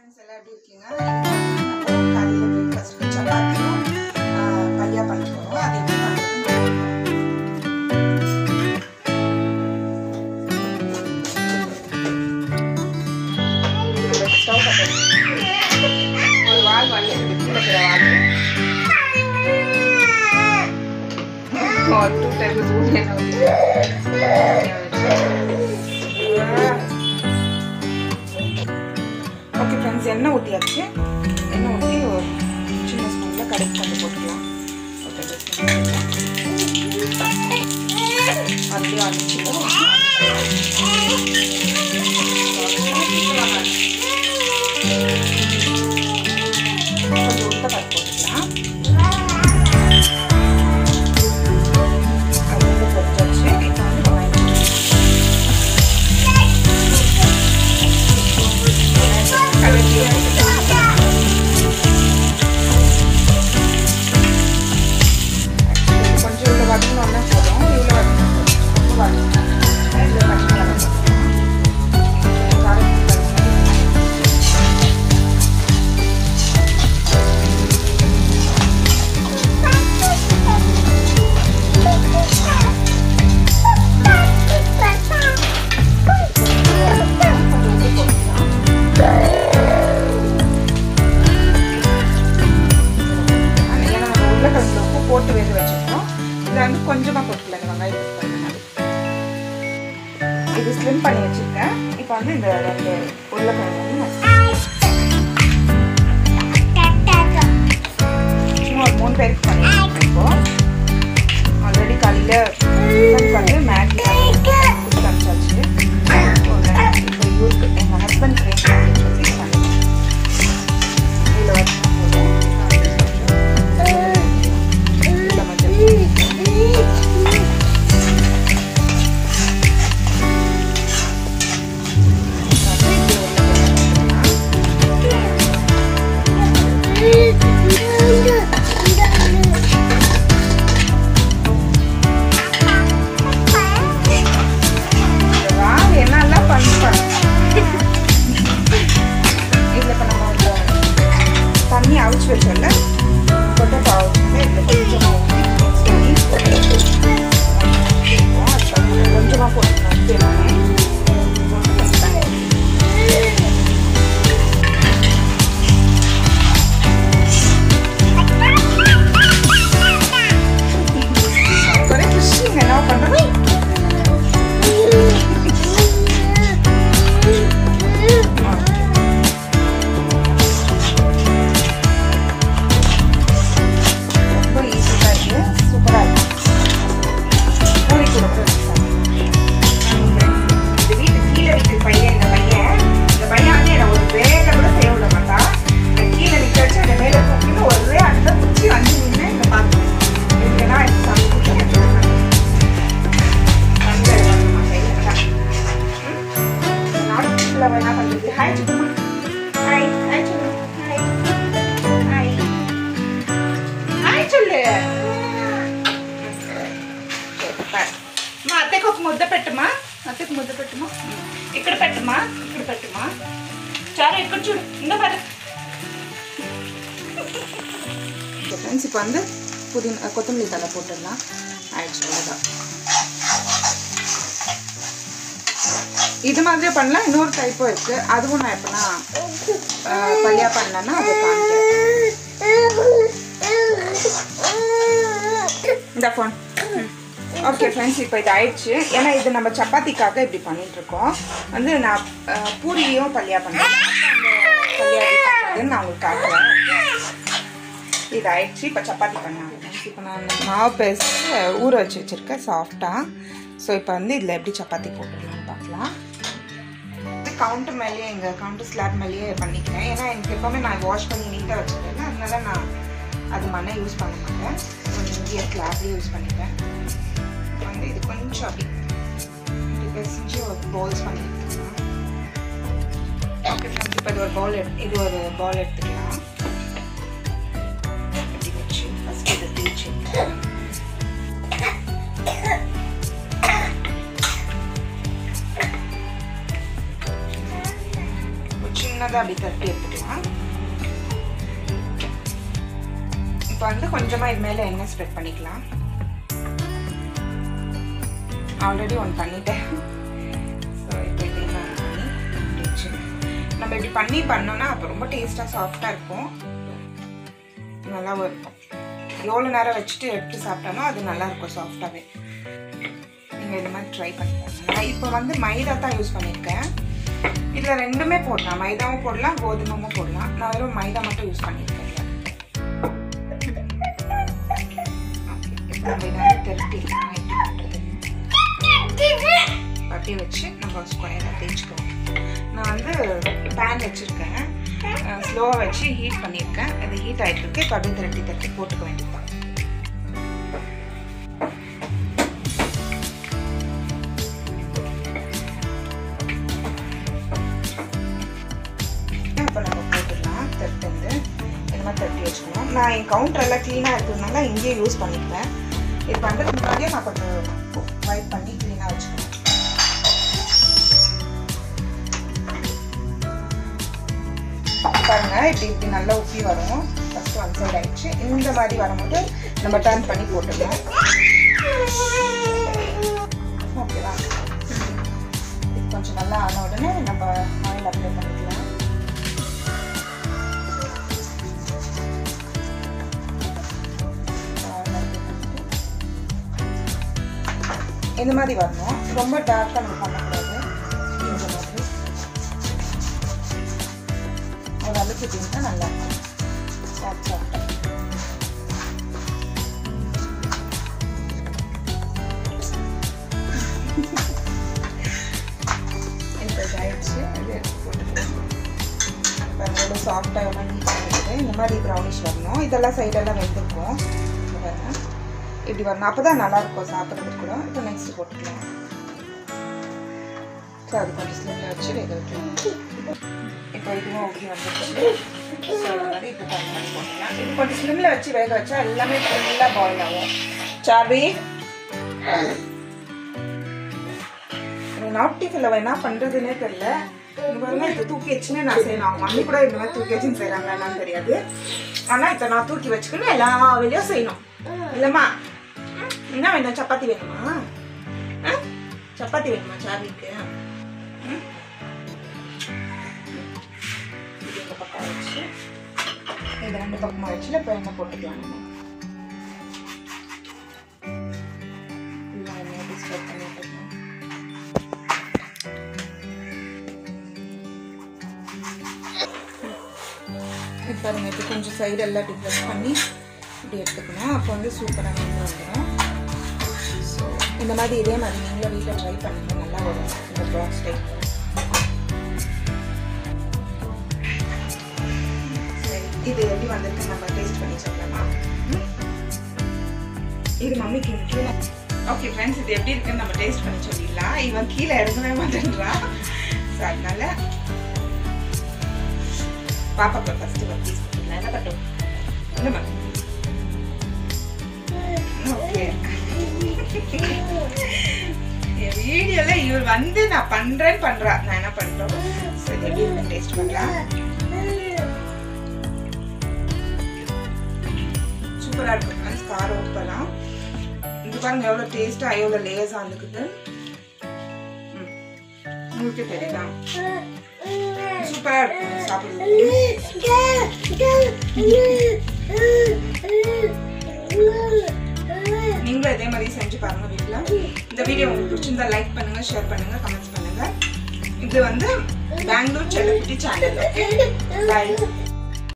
Friends எல்லாம் எப்படி இருக்கீங்க இன்னைக்கு நம்ம காலையில் பிரேக்ஃபாஸ்ட்க்கு சப்பாத்தியும் ஆ, பல்லியா பண்ண போகிறோம் அது எப்படி பண்ணுறதுன்னு பார்க்கலாம் இதுல ஸ்டவ் பற்ற ஒரு வால் வாங்கி கீழே இருக்கிற வால் டூ டைம்ஸ் ஊற்றி என்ன ஓகே ஃப்ரெண்ட்ஸ் எண்ணெய் ஊற்றியாச்சு எண்ணெய் ஊற்றி ஒரு சின்ன ஸ்பூனில் கடுகு கொஞ்சம் போட்டுக்கலாம் ஓகே அப்படியே அடிச்சுட்டு கொஞ்சம் உளுத்த பருப்பு போட்டுக்கலாம் அது வந்து பொரிச்சாச்சு இப்போ வந்து வெங்காயம் கருவேப்பிலை போட்டுக்கலாம் கொஞ்சம் இவ்வளோ வதங்கினோன்னா போதும் இவ்வளோ வதங்கினா போதும் ரொம்ப வதங்கினா இதில் பச்சை மிளகாய் போட்டுக்கலாம் காரத்துக்கு கொஞ்சம் உப்பு போட்டுக்கலாம் ஏன்னா நம்ம உருளைக்கிழங்குல உப்பு போட்டு வேக வச்சிருக்கோம் இதில் வந்து கொஞ்சமாக போட்டுக்கலாம் இந்த வெங்காயம் யூஸ் பண்ண மாதிரி இது ஸ்லிம் பண்ணி வச்சுருக்கேன் இப்போ வந்து இந்த ரெண்டு உருளைக்கிழங்கு வந்து நான் சும்மா ஒரு மூணு பேருக்கு பண்ணியிருக்கேன் இப்போ ஆல்ரெடி காலையில் வந்து மேகி கொடுத்து அனுப்பிச்சாச்சு இப்போ இவருக்கு எங்கள் ஹஸ்பண்ட் வேணும் அப்படின்னு சொல்லி பண்ணிட்டேன் இதில் வச்சு போதும் இதில் மட்டும் இந்த வால் என்னெல்லாம் பண்ணுறேன் இதில் இப்போ நம்ம இந்த தண்ணி அவிச்சு வச்சோம்ல பொட்டேட்டோ அவிச்சு இதில் கொஞ்சமாக ஊற்றி மிக்ஸ் பண்ணி கொஞ்சமாக போட்டுக்கணும் எல்லாமே ஒரே ஃபிஷ்ஷிங் என்ன பண்ணுறது ரொம்ப ஈஸியாக இருக்குது சூப்பராக இருக்கும் பூரி கூட கூட இந்த வீட்டு கீழே வீட்டு பையன் இந்த பையன் இந்த பையன் வந்து என்னை ஒரு வேலை கூட செய்ய விட மாட்டான் இந்த கீழே நிற்க வச்சு அந்த மேலே தூக்கிட்டு ஒரே அடுத்த குச்சி வந்து நின்று இந்த பார்த்து இதுனா எனக்கு சமைச்சு நாட்டுல என்ன பண்ணுறது ஹாய் சும்மா ஹாய் ஹாய் சொல்லு ஹாய் ஹாய் హాయ్ చెల్లి మా అత్తకి ఒక ముద్ద పెట్టమా అత్తకి ముద్ద పెట్టమా ఇక్కడ పెట్టమా ఇక్కడ పెట్టమా చాలు ఇక్కడ చూడు ఇంకా పద ஃப்ரெண்ட்ஸ் இப்போ வந்து புதினா கொத்தமல்லி தலை போட்டுடலாம் ஆயிடுச்சு அவ்வளோதான் இது மாதிரியே பண்ணலாம் இன்னொரு டைப்பும் இருக்குது அதுவும் நான் எப்படின்னா பள்ளியா பண்ணேன்னா அதை காமிக்கிறேன் இந்த ஃபோன் ஓகே ஃப்ரெண்ட்ஸ் இப்போ இது ஆயிடுச்சு ஏன்னா இது நம்ம சப்பாத்திக்காக இப்படி பண்ணிட்டு இருக்கோம் வந்து நான் அஹ், பூரியும் பல்லியா பண்ணுறேன் பல்லியா எப்படி பண்ணுறதுன்னு நான் உங்களுக்கு காட்டுறேன் இது ஆயிடுச்சு இப்போ சப்பாத்தி பண்ணாங்க இப்போ நான் மாவு பேஸ்ட் ஊற வச்சு வச்சுருக்கேன் சாஃப்டாக ஸோ இப்போ வந்து இதில் எப்படி சப்பாத்தி போட்டுடலாம்னு பார்க்கலாம் கவுண்டர் மேலேயே எங்கள் கவுண்டர் ஸ்லாப் மேலேயே பண்ணிக்கிறேன் ஏன்னா எனக்கு எப்போவுமே நான் வாஷ் பண்ணி நீட்டாக வச்சுருக்கேன் அதனால நான் அது மண்ணை யூஸ் பண்ண மாட்டேன் இங்கேயே ஸ்லாப்லேயே யூஸ் பண்ணிப்பேன் வந்து இது கொஞ்சம் அப்படி இப்படி பிசைஞ்சு ஒரு பவுல்ஸ் பண்ணி எடுத்துக்கலாம் ஓகே ஃப்ரெண்ட்ஸ் இப்போ இது ஒரு பவுல் எடு இது ஒரு பவுல் எடுத்துக்கலாம் இப்படி வச்சு ஃபஸ்ட்டு இதை தேய்ச்சி சின்ன சின்னதாக அப்படி தட்டி எடுத்துக்கலாம் இப்போ வந்து கொஞ்சமாக இது மேலே எண்ணெய் ஸ்ப்ரெட் பண்ணிக்கலாம் ஆல்ரெடி ஒன்று பண்ணிட்டேன் ஸோ இப்போ இதே மாதிரி பண்ணி இப்படி வச்சு நம்ம இப்படி பண்ணி பண்ணோம்னா அப்போ ரொம்ப டேஸ்ட்டாக சாஃப்டாக இருக்கும் நல்லாவும் இருக்கும் எவ்வளோ நேரம் வச்சுட்டு எடுத்து சாப்பிட்டாலும் அது நல்லா இருக்கும் சாஃப்டாகவே நீங்கள் இது மாதிரி ட்ரை பண்ணி பாருங்க நான் இப்போ வந்து மைதா தான் யூஸ் பண்ணியிருக்கேன் இதில் ரெண்டுமே போடலாம் மைதாவும் போடலாம் கோதுமாவும் போடலாம் நான் வெறும் மைதா மட்டும் யூஸ் பண்ணியிருக்கேன் இப்போ நம்ம இதை வந்து திரட்டிடலாம் எப்படி பண்ணுறது அப்படியே வச்சு நம்ம ஸ்கொயராக தேய்ச்சிக்குவோம் நான் வந்து பேன் வச்சுருக்கேன் ஸ்லோவாக வச்சு ஹீட் பண்ணியிருக்கேன் அது ஹீட் ஆகிட்டு இருக்கு இப்போ அப்படியே திரட்டி திரட்டி போட்டுக்க வேண்டியதுதான் இப்போ நம்ம போட்டுடலாம் தட்டு வந்து இந்த மாதிரி தட்டி வச்சுக்கணும் நான் என் கவுண்டர் எல்லாம் க்ளீனாக இருக்கிறதுனால இங்கேயே யூஸ் பண்ணிப்பேன் இது பண்ணுறதுக்கு முன்னாடியே நான் கொஞ்சம் வைப் பண்ணி க்ளீனாக வச்சுக்கணும் பாருங்க இப்படி இப்படி நல்லா உப்பி வரும் ஃபர்ஸ்ட் ஒன் சைடு ஆயிடுச்சு இந்த மாதிரி வரும்போது நம்ம டர்ன் பண்ணி போட்டுடலாம் ஓகேவா இது கொஞ்சம் நல்லா ஆன உடனே நம்ம ஆயில் அப்ளை பண்ணிக்கலாம் இந்த மாதிரி வரணும் ரொம்ப டார்க்காக நம்ம பண்ணக்கூடாது இந்த மாதிரி ஒரு அளவுக்கு இருந்தால் நல்லா இருக்கும் சாஃப்ட் சாஃப்டாக இப்போ இதாகிடுச்சு அது எடுத்து போட்டுக்கலாம் பாருங்க எவ்வளோ சாஃப்டாக எவ்வளோ நீட்டாக இருக்குது இந்த மாதிரி ப்ரௌனிஷ் வரணும் இதெல்லாம் சைடெல்லாம் வெந்திருக்கும் இங்க பாருங்க இப்படி வரணும் அப்போ தான் நல்லாயிருக்கும் சாப்பிட்றதுக்கு கூட இப்போ நெக்ஸ்ட் போட்டுக்கலாம் ஸோ அது கொஞ்சம் ஸ்லிம்மில் வச்சு வேக வைக்கலாம் இப்போ இதுவும் ஓகே வந்துருக்கு ஸோ அது மாதிரி இப்போ தண்ணி பண்ணி போட்டுக்கலாம் இது கொஞ்சம் ஸ்லிம்மில் வச்சு வேக வச்சா எல்லாமே ஃபுல்லாக பாயில் ஆகும் சார்வி நாட்டி ஃபில்லவை என்ன பண்ணுறதுனே தெரில இந்த பாருங்க இப்போ தூக்கி வச்சுன்னு நான் செய்யணும் அவங்க மம்மி கூட இந்த மாதிரி தூக்கி வச்சுன்னு செய்கிறாங்க என்னன்னு தெரியாது ஆனால் இப்போ நான் தூக்கி வச்சுக்கணும் எல்லா வேலையும் செய்யணும் இல்லைம்மா ம், என்ன வேணும் சப்பாத்தி வேணுமா ஆ? சப்பாத்தி வேணுமா சார்விக்கு ம்? இது இந்த பக்கம் வச்சு இது ரெண்டு பக்கமாக வச்சு இப்போ எண்ணெய் போட்டுக்கலாம் நம்ம ஃபுல்லாக எண்ணெய் டிஸ்டர்ப் பண்ணி விட்டுக்கலாம் இப்போ பாருங்க இப்போ கொஞ்சம் சைடெல்லாம் இப்படி ப்ரெஸ் பண்ணி இப்படி எடுத்துக்கணும் அப்போ வந்து சூப்பராக வந்து வந்துடும் ஸோ இந்த மாதிரி இதே மாதிரி நீங்களும் வீட்டில் ட்ரை பண்ணுங்க நல்லா வரும் இந்த ப்ராஸ் டைப் சரி இது எப்படி வந்திருக்கு நம்ம டேஸ்ட் பண்ணி சொல்லலாமா ம்? இது மம்மிக்கு கீழே ஓகே ஃப்ரெண்ட்ஸ் இது எப்படி இருக்குன்னு நம்ம டேஸ்ட் பண்ணி சொல்லிடலாம் இவன் கீழே இறங்கவே மாட்டேன்றான் ஸோ அதனால பாப்பாக்கு ஃபர்ஸ்ட் ஒரு பீஸ் கொடுத்துக்கலாம் என்ன கட்டும் என்னம்மா ஓகே என் வீடியோல இவர் வந்து நான் பண்றேன்னு பண்றா நான் என்ன பண்றோம் சரி எப்படி இருக்கு டேஸ்ட் பண்ணலாம் சூப்பரா இருக்கு ஃப்ரெண்ட்ஸ் காரம் உப்பெல்லாம் இது பாருங்க எவ்வளவு டேஸ்டா எவ்வளவு லேஸா வந்துக்குது ம். உங்களுக்கு தெரியுதா சூப்பரா இருக்கும் சாப்பிடுறது நீங்களும் இதே மாதிரி செஞ்சு பாருங்க வீட்டில் இந்த வீடியோ உங்களுக்கு பிடிச்சிருந்தா லைக் பண்ணுங்க ஷேர் பண்ணுங்க கமெண்ட்ஸ் பண்ணுங்க இது வந்து பெங்களூர் செல்லக்குட்டி சேனல் ஓகே பாய்